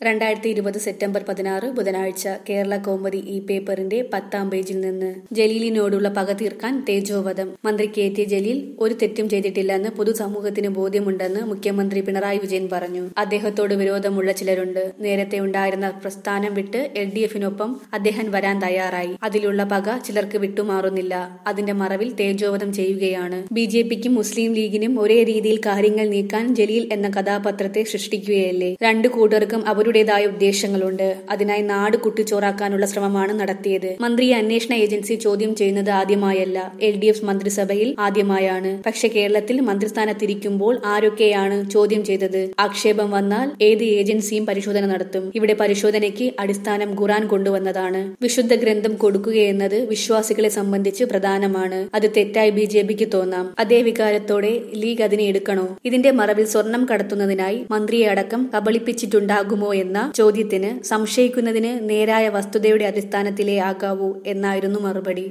രണ്ടായിരത്തി ഇരുപത് സെപ്റ്റംബർ പതിനാറ് ബുധനാഴ്ച കേരള കൗമുദി ഈ പേപ്പറിന്റെ പത്താം പേജിൽ നിന്ന് ജലീലിനോടുള്ള പക തീർക്കാൻ തേജോവധം മന്ത്രി കെ ടി ജലീൽ ഒരു തെറ്റും ചെയ്തിട്ടില്ലെന്ന് പൊതുസമൂഹത്തിന് ബോധ്യമുണ്ടെന്ന് മുഖ്യമന്ത്രി പിണറായി വിജയൻ പറഞ്ഞു അദ്ദേഹത്തോട് വിരോധമുള്ള ചിലരുണ്ട് നേരത്തെ ഉണ്ടായിരുന്ന പ്രസ്ഥാനം വിട്ട് എൽ ഡി എഫിനൊപ്പം അദ്ദേഹം വരാൻ തയ്യാറായി അതിലുള്ള പക ചിലർക്ക് വിട്ടുമാറുന്നില്ല അതിന്റെ മറവിൽ തേജോവധം ചെയ്യുകയാണ് ബി ജെ പിക്കും മുസ്ലിം ലീഗിനും ഒരേ രീതിയിൽ കാര്യങ്ങൾ നീക്കാൻ ജലീൽ എന്ന കഥാപാത്രത്തെ സൃഷ്ടിക്കുകയല്ലേ രണ്ടു കൂട്ടർക്കും അവരുടേതായ ഉദ്ദേശങ്ങളുണ്ട് അതിനായി നാട് കുട്ടിച്ചോറാക്കാനുള്ള ശ്രമമാണ് നടത്തിയത് മന്ത്രിയെ അന്വേഷണ ഏജൻസി ചോദ്യം ചെയ്യുന്നത് ആദ്യമായല്ല എൽ ഡി എഫ് മന്ത്രിസഭയിൽ ആദ്യമായാണ് പക്ഷെ കേരളത്തിൽ മന്ത്രിസ്ഥാനത്തിരിക്കുമ്പോൾ ആരൊക്കെയാണ് ചോദ്യം ചെയ്തത് ആക്ഷേപം വന്നാൽ ഏത് ഏജൻസിയും പരിശോധന നടത്തും ഇവിടെ പരിശോധനയ്ക്ക് അടിസ്ഥാനം ഖുറാൻ കൊണ്ടുവന്നതാണ് വിശുദ്ധ ഗ്രന്ഥം കൊടുക്കുകയെന്നത് വിശ്വാസികളെ സംബന്ധിച്ച് പ്രധാനമാണ് അത് തെറ്റായി ബി ജെ പിക്ക് തോന്നാം അതേ വികാരത്തോടെ ലീഗ് അതിനെ എടുക്കണോ ഇതിന്റെ മറവിൽ സ്വർണം കടത്തുന്നതിനായി മന്ത്രിയെ അടക്കം കബളിപ്പിച്ചിട്ടുണ്ടാകുമോ എന്ന ചോദ്യത്തിന് സംശയിക്കുന്നതിന് നേരായ വസ്തുതയുടെ അടിസ്ഥാനത്തിലേ ആകാവൂ എന്നായിരുന്നു മറുപടി